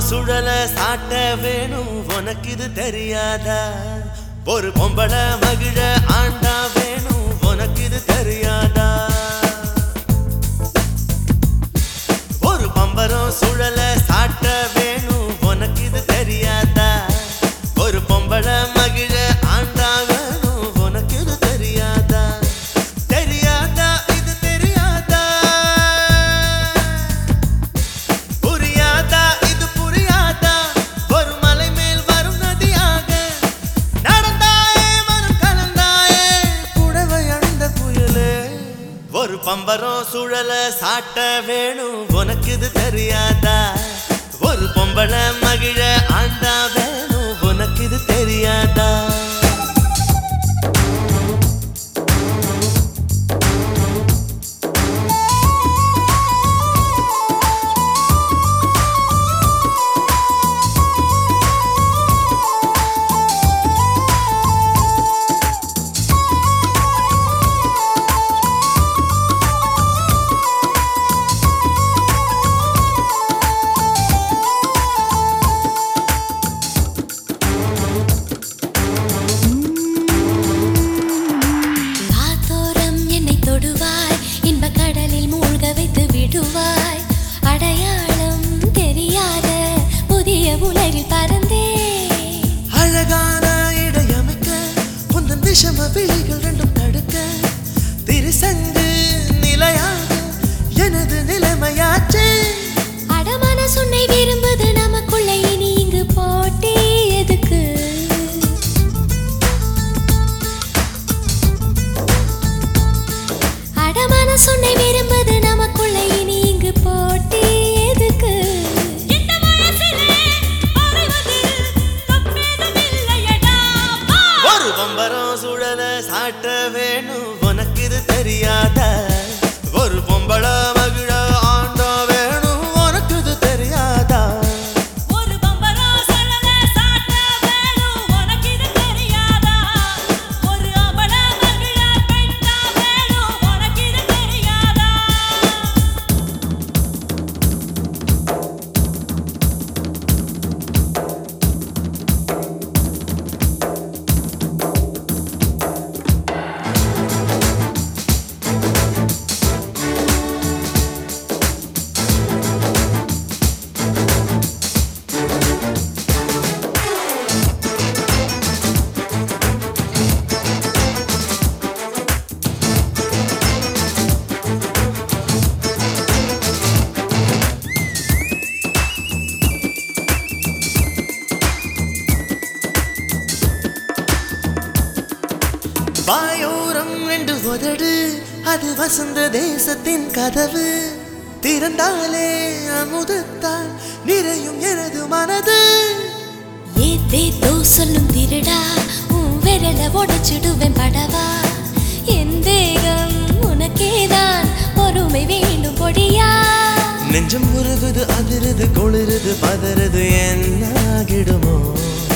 சுழல சாட்ட வேணும் உனக்கு இது தெரியாதா ஒரு பொம்பள மகிழ ஆண்டா வேணும் உனக்கு இது தெரியாதா ஒரு பம்பரம் சுழல சாட்ட வேணும் உனக்கு இது தெரியாதா ஒரு பொம்பள மகிழ ஆண்டா வேணும் உனக்கு இது தெரியாதா தெரியாதா இது தெரியாதா புரியாதா இது புரியாதா ஒரு மலை மேல் வரும் நதியாக நடந்தாயே மனம் கலந்தாயே புடவை அணிந்த புயலே ஒரு பம்பரம் சுழல சாட்ட வேணும் உனக்கு இது தெரியாதா ஒரு பொம்பள மகிழ ஆண்டா வேணும் உனக்கு இது தெரியாதா காத்தோரம் என்னை தொடுவாய் இன்ப கடலில் மூழ்க வைத்து விடுவாய் அடையாளம் தெரியாத புதிய உலகில் பறந்தே அழகான இடையமைக்க உந்தன் விஷம விழிகள் ரெண்டும் தடுக்க திருசங்கு நிலையாக எனது நிலைமையாச்சே அடமான சுன்னை விரும்புது நமக்குள்ள இனி இங்கு போட்டி எதுக்கு அடமான சுன்னை விரும்புது நமக்குள்ள இனி இங்கு போட்டி எதுக்கு இந்த வயசிலே அறிவதில் தப்பேதுமில்லையடா ஒரு பம்பரம் சுழல சாட்ட வேணும் உனக்கு இது தெரியாத ஒரு பொம்பள மகிழ ஆண்டா வேணும் உனக்கு இது தெரியாதா ஒரு பம்பரா சலல சாட்ட வேணும் உனக்கு இது தெரியாதா ஒரு அபல மகிழ பெண்ணா வேணும் உனக்கு இது தெரியாதா வாயோரம் ரெண்டு உதடு அது வசந்த தேசத்தின் கதவு திறந்தாலே அமுதத்தால் நிறையும் எனது மனது ஏதேதோ சொல்லும் திருடா உன் விரல உடைச்சிடுவேன் படவா என் தேகம் உனக்கேதான் பொறுமை வேண்டும் பொடியா நெஞ்சம் உருகுது அதிருது குளிருது பதறுது என்னாகிடுமோ